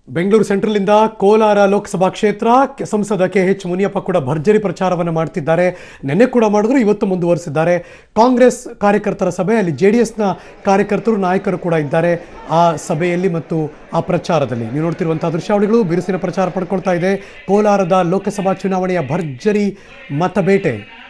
ಬೆಂಗಳೂರು ಸೆಂಟ್ರಲ್ನಿಂದ ಕೋಲಾರ ಲೋಕಸಭಾ ಕ್ಷೇತ್ರ ಕೆ- ಸಂಸದ K H Muniyappa ಕೂಡ ಭರ್ಜರಿ ಪ್ರಚಾರವನ್ನು ಮಾಡ್ತಿದ್ದಾರೆ ನೆನ್ನೆ ಕೂಡ ಮಾಡಿದ್ರು ಇವತ್ತು ಮುಂದುವರಿಸಿದ್ದಾರೆ ಕಾಂಗ್ರೆಸ್ ಕಾರ್ಯಕರ್ತರ ಸಭೆ ಅಲ್ಲಿ ಜೆ ಡಿ ಎಸ್ನ ಕಾರ್ಯಕರ್ತರು ನಾಯಕರು ಕೂಡ ಇದ್ದಾರೆ ಆ ಸಭೆಯಲ್ಲಿ ಮತ್ತು ಆ ಪ್ರಚಾರದಲ್ಲಿ ನೀವು ನೋಡ್ತಿರುವಂತಹ ದೃಶ್ಯಾವಳಿಗಳು ಬಿರುಸಿನ ಪ್ರಚಾರ ಪಡ್ಕೊಳ್ತಾ ಇದೆ ಕೋಲಾರದ ಲೋಕಸಭಾ ಚುನಾವಣೆಯ ಭರ್ಜರಿ ಮತಬೇಟೆ